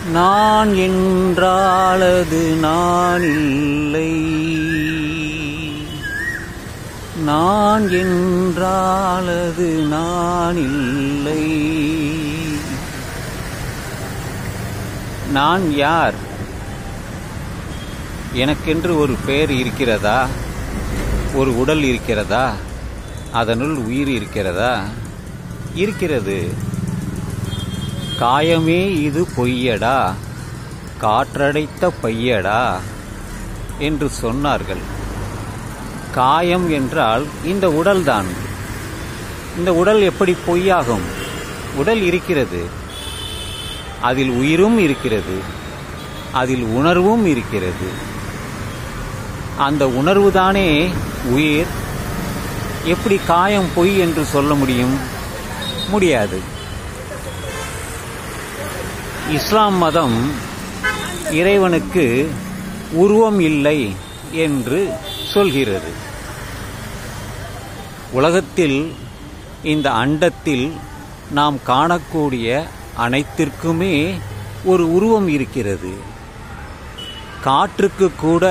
நான் என்றாலது நான் இல்லை நான் என்றாலது நான் இல்லை நான் யார் எனக்கென்று ஒரு பெயர் இருக்கிறதா ஒரு உடல் இருக்கிறதா அதனுள் உயிர் இருக்கிறதா இருக்கிறது காயமே இது பொய்யடா காற்றடைத்த பையடா என்று சொன்னார்கள் காயம் என்றால் இந்த உடல்தான் இந்த உடல் எப்படி பொய்யாகும் உடல் இருக்கிறது அதில் உயிரும் இருக்கிறது அதில் உணர்வும் இருக்கிறது அந்த உணர்வுதானே உயிர் எப்படி காயம் பொய் என்று சொல்ல முடியும் முடியாது இஸ்லாம் மதம் இறைவனுக்கு உருவம் இல்லை என்று சொல்கிறது உலகத்தில் இந்த அண்டத்தில் நாம் காணக்கூடிய அனைத்திற்குமே ஒரு உருவம் இருக்கிறது காற்றுக்கு கூட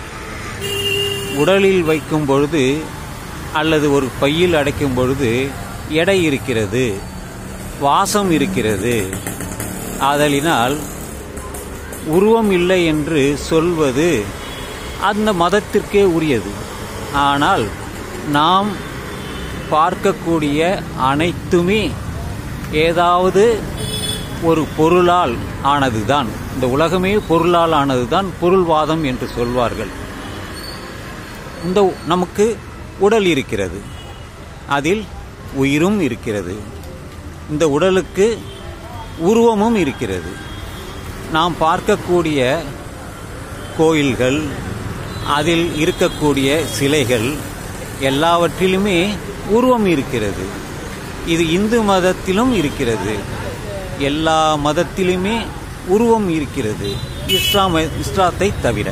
உடலில் வைக்கும் பொழுது அல்லது ஒரு பையில் அடைக்கும் பொழுது எடை இருக்கிறது வாசம் இருக்கிறது ஆதலினால் உருவம் இல்லை என்று சொல்வது அந்த மதத்திற்கே உரியது ஆனால் நாம் பார்க்கக்கூடிய அனைத்துமே ஏதாவது ஒரு பொருளால் ஆனதுதான் இந்த உலகமே பொருளால் ஆனதுதான் பொருள்வாதம் என்று சொல்வார்கள் இந்த நமக்கு உடல் இருக்கிறது அதில் உயிரும் இருக்கிறது இந்த உடலுக்கு உருவமும் இருக்கிறது நாம் பார்க்கக்கூடிய கோயில்கள் அதில் இருக்கக்கூடிய சிலைகள் எல்லாவற்றிலுமே உருவம் இருக்கிறது இது இந்து மதத்திலும் இருக்கிறது எல்லா மதத்திலுமே உருவம் இருக்கிறது இஸ்லாம் இஸ்லாத்தை தவிர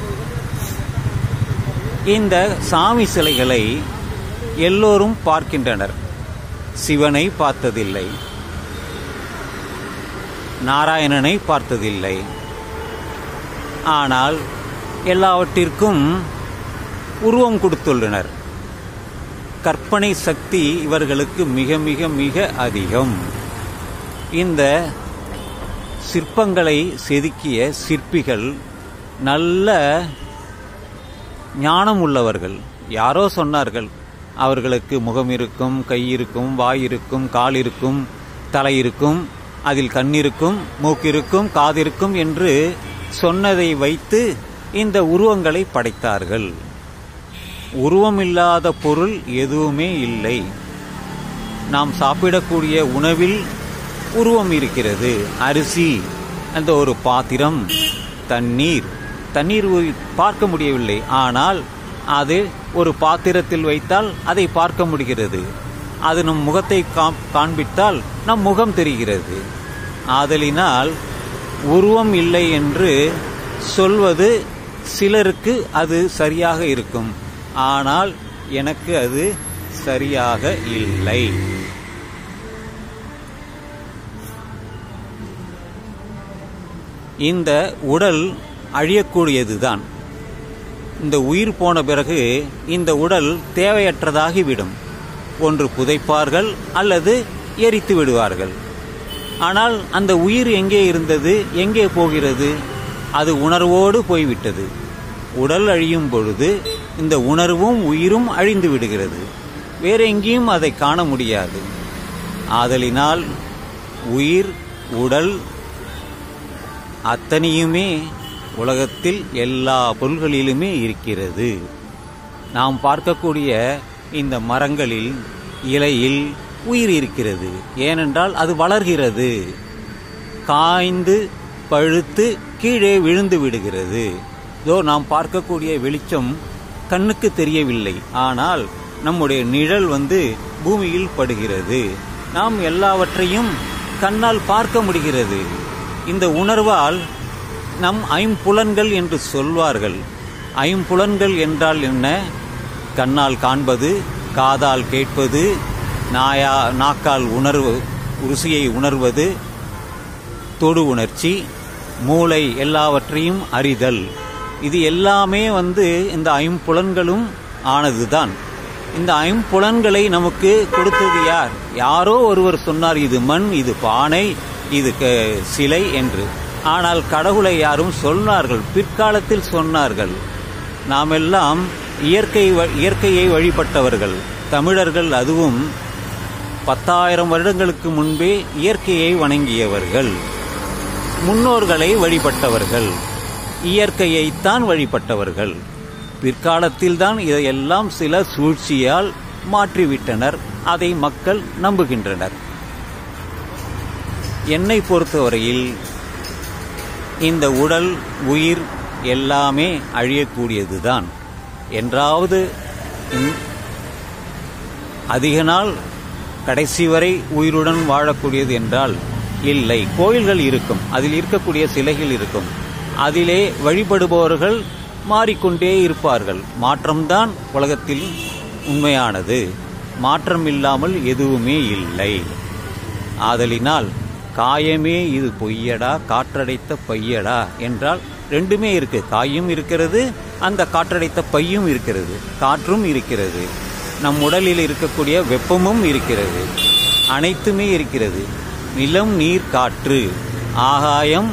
இந்த சாமி சிலைகளை எல்லோரும் பார்க்கின்றனர் சிவனை பார்த்ததில்லை நாராயணனை பார்த்ததில்லை ஆனால் எல்லாவற்றிற்கும் உருவம் கொடுத்துள்ளனர் கற்பனை சக்தி இவர்களுக்கு மிக மிக மிக அதிகம் இந்த சிற்பங்களை செதுக்கிய சிற்பிகள் நல்ல ஞானம் உள்ளவர்கள் யாரோ சொன்னார்கள் அவர்களுக்கு முகம் இருக்கும் கை இருக்கும் வாய் இருக்கும் கால் இருக்கும் தலை இருக்கும் அதில் கண் இருக்கும் மூக்கிருக்கும் காதிருக்கும் என்று சொன்னதை வைத்து இந்த உருவங்களை படைத்தார்கள் உருவமில்லாத பொருள் எதுவுமே இல்லை நாம் சாப்பிடக்கூடிய உணவில் உருவம் இருக்கிறது அரிசி அந்த ஒரு பாத்திரம் தண்ணீர் தண்ணீர் பார்க்க முடியவில்லை ஆனால் அது ஒரு பாத்திரத்தில் வைத்தால் அதை பார்க்க முடிகிறது அது நம் முகத்தை காண்பித்தால் நம் முகம் தெரிகிறது ஆதலினால் உருவம் இல்லை என்று சொல்வது சிலருக்கு அது சரியாக இருக்கும் ஆனால் எனக்கு அது சரியாக இல்லை இந்த உடல் அழியக்கூடியதுதான் இந்த உயிர் போன பிறகு இந்த உடல் தேவையற்றதாகிவிடும் ஒன்று புதைப்பார்கள் அல்லது எரித்து விடுவார்கள் ஆனால் அந்த உயிர் எங்கே இருந்தது எங்கே போகிறது அது உணர்வோடு போய்விட்டது உடல் அழியும் பொழுது இந்த உணர்வும் உயிரும் அழிந்து விடுகிறது வேற எங்கேயும் அதை காண முடியாது ஆதலினால் உயிர் உடல் அத்தனையுமே உலகத்தில் எல்லா பொருள்களிலுமே இருக்கிறது நாம் பார்க்கக்கூடிய இந்த மரங்களில் இலையில் உயிர் இருக்கிறது ஏனென்றால் அது வளர்கிறது காய்ந்து பழுத்து கீழே விழுந்து விடுகிறது இதோ நாம் பார்க்கக்கூடிய வெளிச்சம் கண்ணுக்கு தெரியவில்லை ஆனால் நம்முடைய நிழல் வந்து பூமியில் படுகிறது நாம் எல்லாவற்றையும் கண்ணால் பார்க்க முடிகிறது இந்த உணர்வால் நம் ஐம்புலன்கள் என்று சொல்வார்கள் ஐம்புலன்கள் என்றால் என்ன கண்ணால் காண்பது காதால் கேட்பது நாயா நாக்கால் உணர்வு ருசியை உணர்வது தொடு உணர்ச்சி மூளை எல்லாவற்றையும் அறிதல் இது எல்லாமே வந்து இந்த ஐம்புலன்களும் ஆனதுதான் இந்த ஐம்புலன்களை நமக்கு கொடுத்தது யார் யாரோ ஒருவர் சொன்னார் இது மண் இது பானை இது க- சிலை என்று ஆனால் கடவுளை யாரும் சொன்னார்கள் பிற்காலத்தில் சொன்னார்கள் நாமெல்லாம் இயற்கை வ- இயற்கையை வழிபட்டவர்கள் தமிழர்கள் அதுவும் பத்தாயிரம் வருடங்களுக்கு முன்பே இயற்கையை வணங்கியவர்கள் முன்னோர்களை வழிபட்டவர்கள் இயற்கையைத்தான் வழிபட்டவர்கள் பிற்காலத்தில்தான் இதையெல்லாம் சில சூழ்ச்சியால் மாற்றிவிட்டனர் அதை மக்கள் நம்புகின்றனர் என்னை பொறுத்தவரையில் இந்த உடல் உயிர் எல்லாமே அழியக்கூடியதுதான் என்றாவது இந்த- அதிக நாள் கடைசி வரை உயிருடன் வாழக்கூடியது என்றால் இல்லை கோயில்கள் இருக்கும் அதில் இருக்கக்கூடிய சிலைகள் இருக்கும் அதிலே வழிபடுபவர்கள் மாறிக்கொண்டே இருப்பார்கள் மாற்றம்தான் உலகத்தில் உண்மையானது மாற்றம் இல்லாமல் எதுவுமே இல்லை ஆதலினால் காயமே இது பொய்யடா காற்றடைத்த பையடா என்றால் ரெண்டுமே இருக்கு காயும் இருக்கிறது அந்த காற்றடைத்த பையும் இருக்கிறது காற்றும் இருக்கிறது நம் உடலில் இருக்கக்கூடிய வெப்பமும் இருக்கிறது அனைத்துமே இருக்கிறது நிலம் நீர் காற்று ஆகாயம்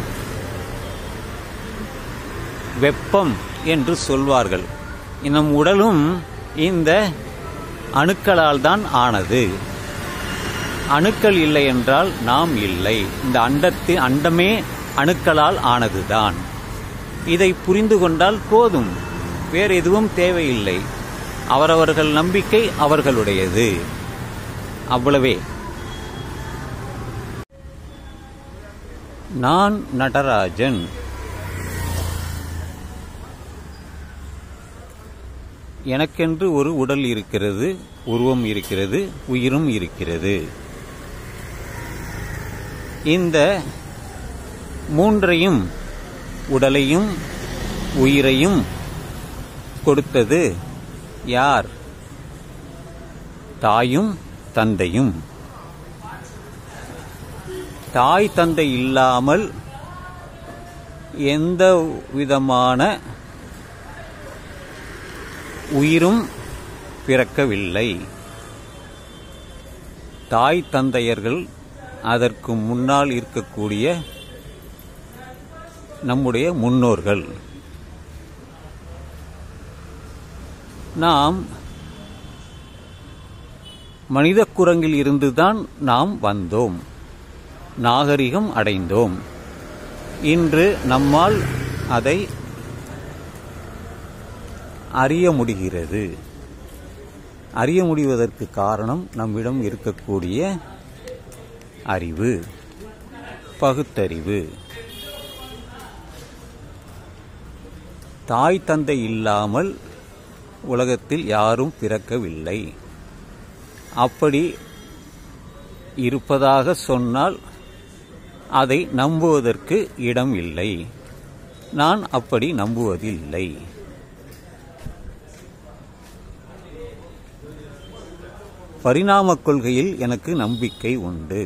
வெப்பம் என்று சொல்வார்கள் நம் உடலும் இந்த அணுக்களால் தான் ஆனது அணுக்கள் இல்லை என்றால் நாம் இல்லை இந்த அண்டத்தின் அண்டமே அணுக்களால் ஆனதுதான் இதை புரிந்து கொண்டால் போதும் வேறு எதுவும் தேவையில்லை அவரவர்கள் நம்பிக்கை அவர்களுடையது அவ்வளவே நான் நடராஜன் எனக்கென்று ஒரு உடல் இருக்கிறது உருவம் இருக்கிறது உயிரும் இருக்கிறது இந்த மூன்றையும் உடலையும் உயிரையும் கொடுத்தது யார் தாயும் தந்தையும் தாய் தந்தை இல்லாமல் எந்த விதமான உயிரும் பிறக்கவில்லை தாய் தந்தையர்கள் அதற்கு முன்னால் இருக்கக்கூடிய நம்முடைய முன்னோர்கள் நாம் மனித குரங்கில் இருந்துதான் நாம் வந்தோம் நாகரிகம் அடைந்தோம் இன்று நம்மால் அதை அறிய முடிகிறது அறிய முடிவதற்கு காரணம் நம்மிடம் இருக்கக்கூடிய அறிவு பகுத்தறிவு தாய் தந்தை இல்லாமல் உலகத்தில் யாரும் பிறக்கவில்லை அப்படி இருப்பதாக சொன்னால் அதை நம்புவதற்கு இடம் இல்லை நான் அப்படி நம்புவதில்லை பரிணாமக் கொள்கையில் எனக்கு நம்பிக்கை உண்டு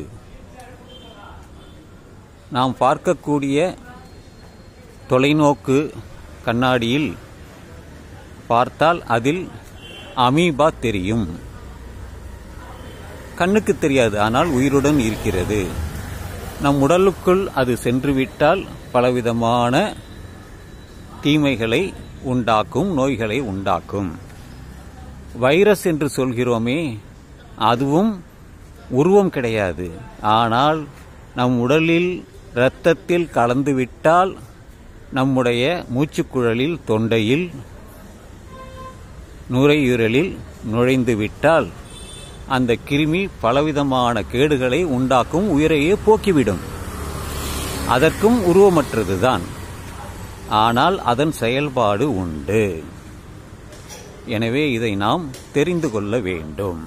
நாம் பார்க்கக்கூடிய தொலைநோக்கு கண்ணாடியில் பார்த்தால் அதில் அமீபா தெரியும் கண்ணுக்கு தெரியாது ஆனால் உயிருடன் இருக்கிறது நம் உடலுக்குள் அது சென்றுவிட்டால் பலவிதமான தீமைகளை உண்டாக்கும் நோய்களை உண்டாக்கும் வைரஸ் என்று சொல்கிறோமே அதுவும் உருவம் கிடையாது ஆனால் நம் உடலில் இரத்தத்தில் கலந்துவிட்டால் நம்முடைய மூச்சுக்குழலில் தொண்டையில் நுரையீரலில் நுழைந்துவிட்டால் அந்த கிருமி பலவிதமான கேடுகளை உண்டாக்கும் உயிரையே போக்கிவிடும் அதற்கும் உருவமற்றதுதான் ஆனால் அதன் செயல்பாடு உண்டு எனவே இதை நாம் தெரிந்து கொள்ள வேண்டும்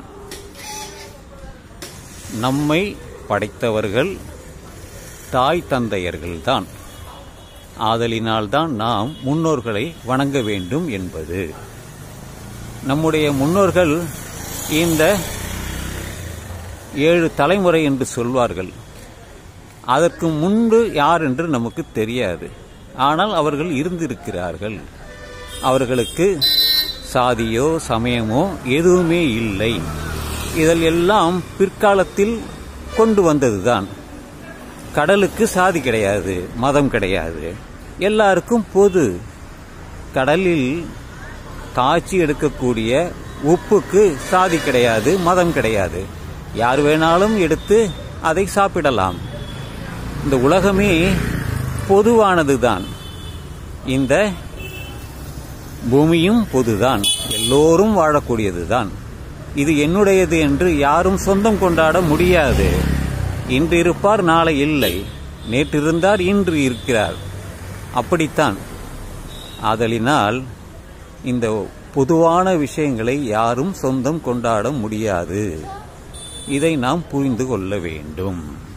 நம்மை படைத்தவர்கள் தாய் தந்தையர்கள்தான் ஆதலினால்தான் நாம் முன்னோர்களை வணங்க வேண்டும் என்பது நம்முடைய முன்னோர்கள் இந்த ஏழு தலைமுறை என்று சொல்வார்கள் அதற்கு முன்பு யார் என்று நமக்கு தெரியாது ஆனால் அவர்கள் இருந்திருக்கிறார்கள் அவர்களுக்கு சாதியோ சமயமோ எதுவுமே இல்லை இதில் எல்லாம் பிற்காலத்தில் கொண்டு வந்ததுதான் கடலுக்கு சாதி கிடையாது மதம் கிடையாது எல்லாருக்கும் பொது கடலில் காய்ச்சி எடுக்கக்கூடிய உப்புக்கு சாதி கிடையாது மதம் கிடையாது யார் வேணாலும் எடுத்து அதை சாப்பிடலாம் இந்த உலகமே பொதுவானதுதான் இந்த பூமியும் பொதுதான் எல்லோரும் வாழக்கூடியதுதான் இது என்னுடையது என்று யாரும் சொந்தம் கொண்டாட முடியாது இன்று இருப்பார் நாளை இல்லை நேற்றிருந்தார் இன்று இருக்கிறார் அப்படித்தான் ஆதலினால் இந்த பொதுவான விஷயங்களை யாரும் சொந்தம் கொண்டாட முடியாது இதை நாம் புரிந்து கொள்ள வேண்டும்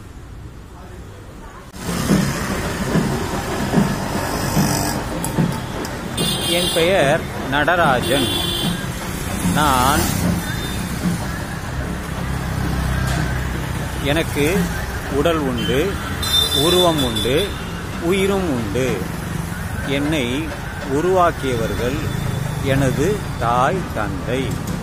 என் பெயர் நடராஜன் நான் எனக்கு உடல் உண்டு உருவம் உண்டு உயிரும் உண்டு என்னை உருவாக்கியவர்கள் எனது தாய் தந்தை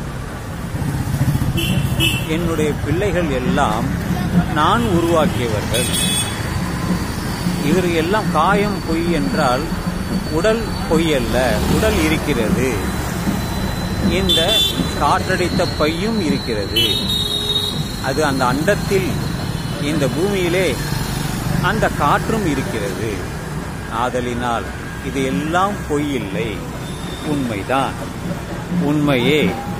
என்னுடைய பிள்ளைகள் எல்லாம் நான் உருவாக்கியவர்கள் இவர் எல்லாம் காயம் பொய் என்றால் உடல் பொய் அல்ல உடல் இருக்கிறது இந்த காற்றடித்த பையும் இருக்கிறது அது அந்த அண்டத்தில் இந்த பூமியிலே அந்த காற்றும் இருக்கிறது ஆதலினால் இது எல்லாம் பொய் இல்லை உண்மைதான் உண்மையே